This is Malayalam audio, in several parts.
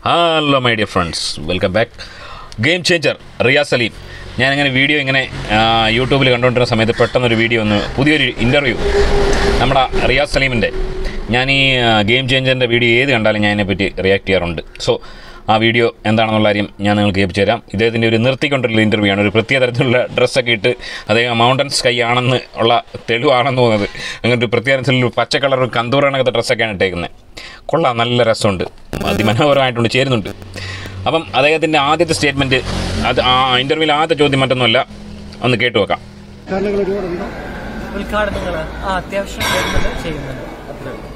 Hello my dear friends welcome back game changer Riyas Salim ഞാനിങ്ങനെ വീഡിയോ ഇങ്ങനെ ആ, യൂട്യൂബിൽ കണ്ടുകൊണ്ടിരുന്ന സമയത്ത് പെട്ടെന്നൊരു വീഡിയോ ഒന്ന് പുതിയൊരു ഇൻ്റർവ്യൂ നമ്മുടെ റിയാസ് സലീമിൻ്റെ ഞാൻ ഈ ആ, ഗെയിം ചേഞ്ചറിൻ്റെ വീഡിയോ ഏത് കണ്ടാലും ഞാൻ അതിനെപ്പറ്റി റിയാക്ട് ചെയ്യാറുണ്ട് സോ ആ വീഡിയോ എന്താണെന്നുള്ള കാര്യം ഞാൻ നിങ്ങൾക്ക് കേൾപ്പിച്ചു തരാം ഇദ്ദേഹത്തിൻ്റെ ഒരു നിർത്തിക്കൊണ്ടുള്ള ഇൻ്റർവ്യൂ ആണ് ഒരു പ്രത്യേക തരത്തിലുള്ള ഡ്രസ്സൊക്കെ ഇട്ട് അദ്ദേഹം മൗണ്ടൻ സ്കൈ ആണെന്ന് ഉള്ള തെളിവാണെന്ന് തോന്നുന്നത് അങ്ങനെ ഒരു പ്രത്യേക തരത്തിലുള്ള പച്ച കളർ കന്തൂർ കണക്കത്തെ ഡ്രസ്സൊക്കെയാണ് ഇട്ടേക്കുന്നത് കൊള്ളാം നല്ല രസമുണ്ട് അതിമനോഹരമായിട്ടുണ്ട് ചേരുന്നുണ്ട് അപ്പം അദ്ദേഹത്തിൻ്റെ ആദ്യത്തെ സ്റ്റേറ്റ്മെൻറ്റ് അത് ആ ഇൻ്റർവ്യൂവിൽ ആദ്യത്തെ ചോദ്യം മറ്റൊന്നുമല്ല ഒന്ന് കേട്ടു നോക്കാം കാരണങ്ങൾ ഒരുപാടുണ്ടോ ഉദ്ഘാടനങ്ങൾ ആ അത്യാവശ്യം വരുന്നത് ചെയ്യുന്നുണ്ട് അത്രേ ഉള്ളൂ.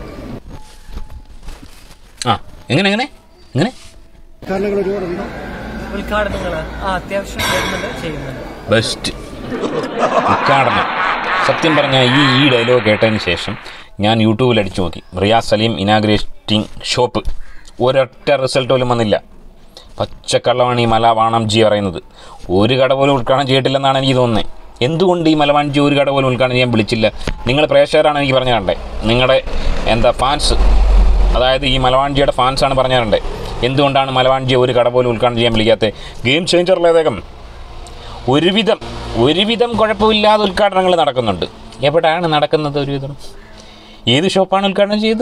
ആ എങ്ങനെ എങ്ങനെ എങ്ങനെ കാരണങ്ങൾ ഒരുപാടുണ്ടോ ഉദ്ഘാടനങ്ങൾ ആ അത്യാവശ്യം വരുന്നത് ചെയ്യുന്നുണ്ട് ബെസ്റ്റ് ഉദ്ഘാടനം സത്യം പറഞ്ഞാൽ ഈ ഈ ഡയലോഗ് കേട്ടതിന് ശേഷം ഞാൻ യൂട്യൂബിൽ അടിച്ചു നോക്കി റിയാസ് സലീം ഇനാഗ്രേറ്റിംഗ് ഷോപ്പ് ഒരൊറ്റ റിസൾട്ട് പോലും വന്നില്ല പച്ചക്കള്ളമാണ് ഈ മലവാണംജി പറയുന്നത് ഒരു കട പോലും ഉദ്ഘാടനം ചെയ്തിട്ടില്ലെന്നാണ് എനിക്ക് തോന്നുന്നത് എന്തുകൊണ്ട് ഈ മലവാൺജി ഒരു കട പോലും ഉദ്ഘാടനം ചെയ്യാൻ വിളിച്ചില്ല നിങ്ങൾ പ്രേക്ഷകരാണ് എനിക്ക് പറഞ്ഞു കണ്ടേ നിങ്ങളുടെ എന്താ ഫാൻസ് അതായത് ഈ മലവാൺജിയുടെ ഫാൻസാണ് പറഞ്ഞു തരണ്ടേ എന്തുകൊണ്ടാണ് മലവാൺജി ഒരു കട പോലും ഉദ്ഘാടനം ചെയ്യാൻ വിളിക്കാത്തത് ഗെയിം ചേഞ്ചറിലെ അദ്ദേഹം ഒരുവിധം ഒരുവിധം കുഴപ്പമില്ലാതെ ഉദ്ഘാടനങ്ങൾ നടക്കുന്നുണ്ട് എവിടെയാണ് നടക്കുന്നത് ഒരുവിധം ഏത് ഷോപ്പാണ് ഉദ്ഘാടനം ചെയ്ത്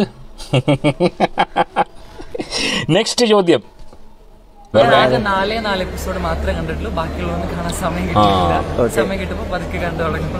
നെക്സ്റ്റ് ചോദ്യം ഞാൻ ആകെ നാലേ നാല് എപ്പിസോഡ് മാത്രമേ കണ്ടിട്ടുള്ളൂ ബാക്കിയുള്ളതൊന്നും കാണാൻ സമയം കിട്ടിയില്ല സമയം കിട്ടുമ്പോൾ പതുക്കെ കണ്ടു തുടങ്ങും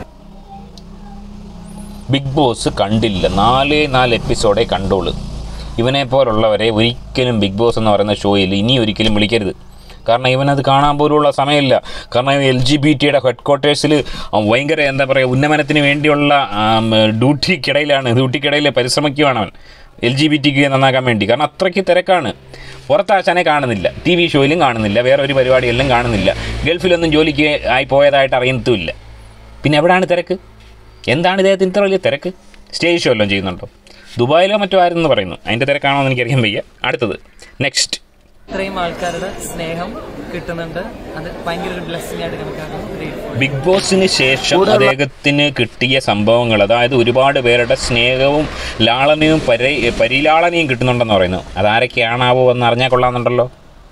ബിഗ് ബോസ് കണ്ടില്ല നാലേ നാല് എപ്പിസോഡേ കണ്ടോളൂ ഇവനെ പോലുള്ളവരെ ഒരിക്കലും ബിഗ് ബോസ് എന്ന് പറയുന്ന ഷോയിൽ ഇനി ഒരിക്കലും വിളിക്കരുത് കാരണം ഇവനത് കാണാൻ പോലുള്ള സമയമില്ല കാരണം എൽ ജി ബി ടിയുടെ ഹെഡ് ക്വാർട്ടേഴ്സിൽ ഭയങ്കര എന്താ പറയുക ഉന്നമനത്തിന് വേണ്ടിയുള്ള ആം, ഡ്യൂട്ടിക്കിടയിലാണ് ഡ്യൂട്ടിക്കിടയിൽ പരിശ്രമിക്കുകയാണ് അവൻ എൽ ജി ബി ടിക്ക് നന്നാക്കാൻ വേണ്ടി കാരണം അത്രയ്ക്ക് തിരക്കാണ് പുറത്താശാനെ കാണുന്നില്ല ടി വി ഷോയിലും കാണുന്നില്ല വേറെ ഒരു പരിപാടികളിലും കാണുന്നില്ല ഗൾഫിലൊന്നും ജോലിക്ക് ആയി പോയതായിട്ട് അറിയത്തുമില്ല പിന്നെ എവിടെയാണ് തിരക്ക് എന്താണ് ഇദ്ദേഹത്തിന് ഇത്ര വലിയ തിരക്ക് സ്റ്റേജ് ഷോ എല്ലാം ചെയ്യുന്നുണ്ടോ ദുബായിലോ മറ്റോ ആരെന്ന് പറയുന്നു അതിൻ്റെ തിരക്കാണോ എന്ന് എനിക്കറിയാൻ വയ്യ അടുത്തത് നെക്സ്റ്റ് ഇത്രയും ആൾക്കാരുടെ സ്നേഹം കിട്ടുന്നുണ്ട് അത് ഭയങ്കര ഒരു ബ്ലെസ്സിംഗ് ആയിട്ട് കണക്കാക്കുന്നു Grateful. ബിഗ് ബോസിന് ശേഷം അദ്ദേഹത്തിന് കിട്ടിയ സംഭവങ്ങൾ അതായത് ഒരുപാട് പേരുടെ സ്നേഹവും ലാളനയും പരി പരിലാളനയും കിട്ടുന്നുണ്ടെന്ന് പറയുന്നു അതാരൊക്കെയാണാവോ എന്ന് അറിഞ്ഞാൽ കൊള്ളാമെന്നുണ്ടല്ലോ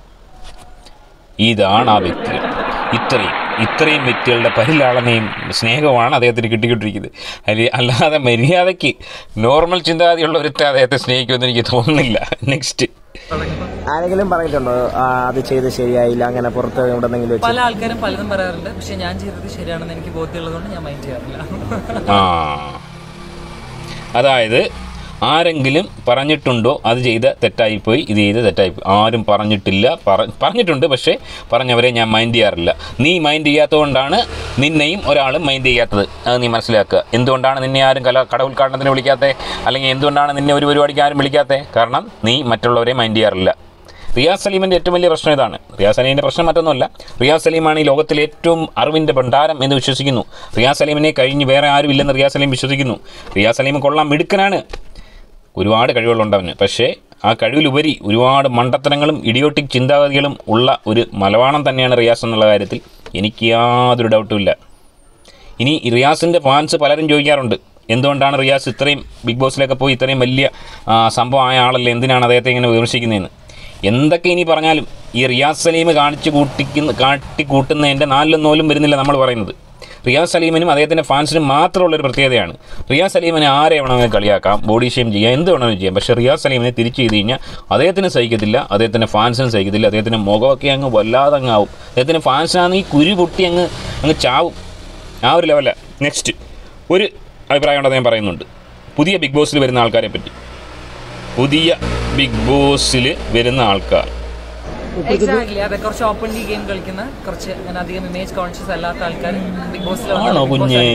ഇതാണ് ആ വ്യക്തികൾ ഇത്രയും ഇത്രയും വ്യക്തികളുടെ പരിലാളനയും സ്നേഹവുമാണ് അദ്ദേഹത്തിന് കിട്ടിക്കൊണ്ടിരിക്കുന്നത് അല്ലെ അല്ലാതെ മര്യാദയ്ക്ക് നോർമൽ ചിന്താഗതിയുള്ള ഒരുത്തെ അദ്ദേഹത്തെ സ്നേഹിക്കുമെന്ന് എനിക്ക് തോന്നുന്നില്ല നെക്സ്റ്റ് തുടങ്ങുമ്പോൾ ആരെങ്കിലും പറഞ്ഞിട്ടുണ്ടോ ആ, അത് ചെയ്ത് ശരിയായില്ല അങ്ങനെ പുറത്ത് എവിടെന്നെങ്കിലും വെച്ച് പല ആൾക്കാരും പലതും പറയാറുണ്ട് പക്ഷെ ഞാൻ ചെയ്തത് ശരിയാണെന്ന് എനിക്ക് ബോധ്യമുള്ളതുകൊണ്ട് ഞാൻ മൈൻഡ് ചെയ്യാറില്ല ആ അതായത് ആരെങ്കിലും പറഞ്ഞിട്ടുണ്ടോ അത് ചെയ്ത തെറ്റായിപ്പോയി ഇത് ചെയ്ത് തെറ്റായിപ്പോയി ആരും പറഞ്ഞിട്ടില്ല പറ പറഞ്ഞിട്ടുണ്ട് പക്ഷേ പറഞ്ഞവരെ ഞാൻ മൈൻഡ് ചെയ്യാറില്ല നീ മൈൻഡ് ചെയ്യാത്തതുകൊണ്ടാണ് നിന്നെയും ഒരാളും മൈൻഡ് ചെയ്യാത്തത് അത് നീ മനസ്സിലാക്കുക എന്തുകൊണ്ടാണ് നിന്നെ ആരും കല കട ഉദ്ഘാടനത്തിന് വിളിക്കാത്തത് അല്ലെങ്കിൽ എന്തുകൊണ്ടാണ് നിന്നെ ഒരു പരിപാടിക്ക് ആരും വിളിക്കാത്തത് കാരണം നീ മറ്റുള്ളവരെ മൈൻഡ് ചെയ്യാറില്ല റിയാസ് സലീമിൻ്റെ ഏറ്റവും വലിയ പ്രശ്നം ഇതാണ് റിയാസ് സലീമിൻ്റെ പ്രശ്നം മറ്റൊന്നുമല്ല റിയാസ് സലീമാണ് ഈ ലോകത്തിലെ ഏറ്റവും അറിവിൻ്റെ ഭണ്ഡാരം എന്ന് വിശ്വസിക്കുന്നു റിയാസ് സലീമിനെ കഴിഞ്ഞ് വേറെ ആരും ഇല്ലെന്ന് റിയാസ് സലീം വിശ്വസിക്കുന്നു റിയാസ് സലീം കൊള്ളാം മിടുക്കനാണ് ഒരുപാട് കഴിവുകളുണ്ട് അവന് പക്ഷേ ആ കഴിവിലുപരി ഒരുപാട് മണ്ടത്തരങ്ങളും ഇഡിയോട്ടിക് ചിന്താഗതികളും ഉള്ള ഒരു മലവാണം തന്നെയാണ് റിയാസ് എന്നുള്ള കാര്യത്തിൽ എനിക്ക് യാതൊരു ഡൗട്ടുമില്ല ഇനി ഈ റിയാസിൻ്റെ ഫാൻസ് പലരും ചോദിക്കാറുണ്ട് എന്തുകൊണ്ടാണ് റിയാസ് ഇത്രയും ബിഗ് ബോസിലൊക്കെ പോയി ഇത്രയും വലിയ ആ, സംഭവമായ ആളല്ലേ എന്തിനാണ് അദ്ദേഹത്തെ ഇങ്ങനെ വിമർശിക്കുന്നതെന്ന് എന്തൊക്കെ ഇനി പറഞ്ഞാലും ഈ റിയാസ് സലീം കാണിച്ചു കൂട്ടിക്കുന്ന കാട്ടിക്കൂട്ടുന്നതിൻ്റെ നാലിലും നോലും വരുന്നില്ല നമ്മൾ പറയുന്നത് റിയാസ് സലീമിനും അദ്ദേഹത്തിൻ്റെ ഫാൻസിനും മാത്രമുള്ള ഒരു പ്രത്യേകതയാണ് റിയാസ് സലീമിനെ ആരെ വേണമെങ്കിലും കളിയാക്കാം ബോഡി ഷെയിം ചെയ്യാം എന്ത് വേണമെങ്കിലും ചെയ്യാം പക്ഷേ റിയാസ് സലീമിനെ തിരിച്ച് ചെയ്ത് കഴിഞ്ഞാൽ അദ്ദേഹത്തിന് സഹിക്കത്തില്ല അദ്ദേഹത്തിൻ്റെ ഫാൻസിനും സഹിക്കത്തില്ല അദ്ദേഹത്തിൻ്റെ മുഖമൊക്കെ അങ്ങ് വല്ലാതെ അങ്ങ് ആവും അദ്ദേഹത്തിൻ്റെ ഫാൻസിനാണെങ്കിൽ കുരു പൊട്ടി അങ്ങ് അങ്ങ് ചാവും ആ ഒരു ലെവല നെക്സ്റ്റ് ഒരു അഭിപ്രായം ഉണ്ടെന്ന് ഞാൻ പറയുന്നുണ്ട് പുതിയ ബിഗ് ബോസിൽ വരുന്ന ആൾക്കാരെ പറ്റി പുതിയ ബിഗ് ബോസിൽ വരുന്ന ആൾക്കാർ എക്സാക്ട്ലി അതെ കുറച്ച് ഓപ്പൺലി ഗെയിം കളിക്കുന്ന കുറച്ച് അങ്ങനെ അധികം ഇമേജ് കോൺഷ്യസ് അല്ലാത്ത ആൾക്കാർ ബിഗ് ബോസിൽ ആണോ കുഞ്ഞേ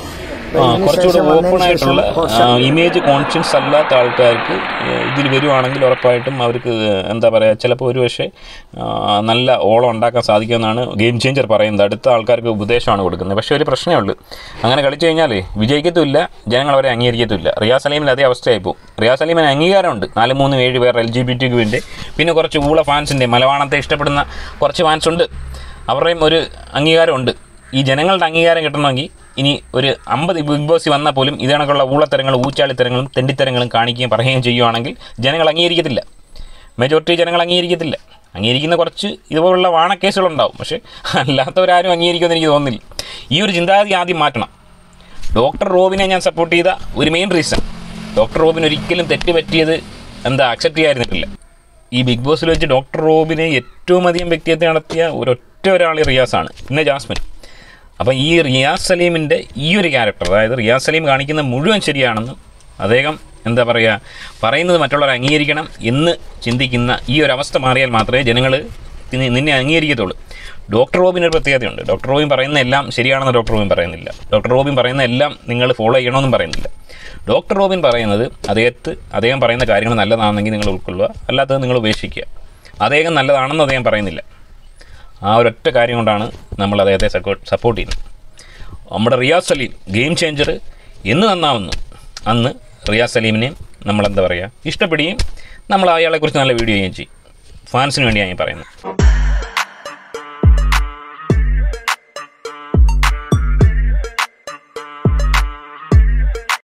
ആ കുറച്ചുകൂടെ ഓപ്പൺ ആയിട്ടുള്ള ഇമേജ് കോൺഷ്യൻസ് അല്ലാത്ത ആൾക്കാർക്ക് ഇതിൽ വരുവാണെങ്കിൽ ഉറപ്പായിട്ടും അവർക്ക് എന്താ പറയുക ചിലപ്പോൾ ഒരു പക്ഷേ ആ, നല്ല ഓളം ഉണ്ടാക്കാൻ സാധിക്കുമെന്നാണ് ഗെയിം ചേഞ്ചർ പറയുന്നത് അടുത്ത ആൾക്കാർക്ക് ഉപദേശമാണ് കൊടുക്കുന്നത് പക്ഷേ ഒരു പ്രശ്നമേ ഉള്ളൂ അങ്ങനെ കളിച്ചു കഴിഞ്ഞാൽ വിജയിക്കത്തുമില്ല ജനങ്ങൾ അവരെ അംഗീകരിക്കത്തുമില്ല റിയാസ് സലീമിൽ അതേ അവസ്ഥയായി പോകും റിയാസ് സലീമിന് അംഗീകാരമുണ്ട് നാല് മൂന്ന് ഏഴ് പേർ എൽ ജി ബി ടിക്ക് വേണ്ടി പിന്നെ കുറച്ച് ഊള ഫാൻസിൻ്റെ മലവാണത്തെ ഇഷ്ടപ്പെടുന്ന കുറച്ച് ഫാൻസ് ഉണ്ട് അവരുടെയും ഒരു അംഗീകാരമുണ്ട് ഈ ജനങ്ങളുടെ അംഗീകാരം കിട്ടണമെങ്കിൽ ഇനി ഒരു അമ്പത് ബിഗ് ബോസ് വന്നാൽ പോലും ഇതേണക്കുള്ള ഊളത്തരങ്ങളും ഊച്ചാളിത്തരങ്ങളും തെണ്ടിത്തരങ്ങളും കാണിക്കുകയും പറയുകയും ചെയ്യുവാണെങ്കിൽ ജനങ്ങൾ അംഗീകരിക്കത്തില്ല മെജോറിറ്റി ജനങ്ങൾ അംഗീകരിക്കത്തില്ല അംഗീകരിക്കുന്ന കുറച്ച് ഇതുപോലുള്ള വാണക്കേസുകളുണ്ടാവും പക്ഷേ അല്ലാത്തവരാരും അംഗീകരിക്കുമെന്ന് എനിക്ക് തോന്നുന്നില്ല ഈ ഒരു ചിന്താഗതി ആദ്യം മാറ്റണം ഡോക്ടർ റോബിനെ ഞാൻ സപ്പോർട്ട് ചെയ്ത ഒരു മെയിൻ റീസൺ ഡോക്ടർ റോബിന് ഒരിക്കലും തെറ്റ് പറ്റിയത് എന്താ അക്സെപ്റ്റ് ചെയ്യാതിരുന്നിട്ടില്ല ഈ ബിഗ് ബോസിൽ വെച്ച് ഡോക്ടർ റോബിനെ ഏറ്റവും അധികം വ്യക്തിഹത്യ നടത്തിയ ഒരൊറ്റ ഒരാൾ റിയാസാണ് പിന്നെ ജാസ്മിൻ അപ്പം ഈ റിയാസ് സലീമിൻ്റെ ഈ ഒരു ക്യാരക്ടർ അതായത് റിയാസ് സലീം കാണിക്കുന്ന മുഴുവൻ ശരിയാണെന്നും അദ്ദേഹം എന്താ പറയുക പറയുന്നത് മറ്റുള്ളവർ അംഗീകരിക്കണം എന്ന് ചിന്തിക്കുന്ന ഈ ഒരു അവസ്ഥ മാറിയാൽ മാത്രമേ ജനങ്ങൾ നിന്നെ അംഗീകരിക്കത്തുള്ളൂ ഡോക്ടർ റോബിന് ഒരു പ്രത്യേകതയുണ്ട് ഡോക്ടർ റോബിൻ പറയുന്ന എല്ലാം ശരിയാണെന്ന് ഡോക്ടർ റോബിൻ പറയുന്നില്ല ഡോക്ടർ റോബിൻ പറയുന്ന എല്ലാം നിങ്ങൾ ഫോളോ ചെയ്യണമെന്നും പറയുന്നില്ല ഡോക്ടർ റോബിൻ പറയുന്നത് അദ്ദേഹത്ത് അദ്ദേഹം പറയുന്ന കാര്യങ്ങൾ നല്ലതാണെങ്കിൽ നിങ്ങൾ ഉൾക്കൊള്ളുക അല്ലാത്തത് നിങ്ങൾ ഉപേക്ഷിക്കുക അദ്ദേഹം നല്ലതാണെന്ന് അദ്ദേഹം പറയുന്നില്ല ആ ഒരൊറ്റ കാര്യം കൊണ്ടാണ് നമ്മൾ അദ്ദേഹത്തെ സപ്പോർട്ട് ചെയ്യുന്നത് നമ്മുടെ റിയാസ് സലീം ഗെയിം ചേഞ്ചർ എന്ന് നന്നാവുന്നു അന്ന് റിയാസ് സലീമിനെയും നമ്മളെന്താ പറയുക ഇഷ്ടപ്പെടുകയും നമ്മൾ അയാളെക്കുറിച്ച് നല്ല വീഡിയോ ചെയ്യുകയും ചെയ്യും ഫാൻസിന് വേണ്ടിയാണ് ഞാൻ പറയുന്നത്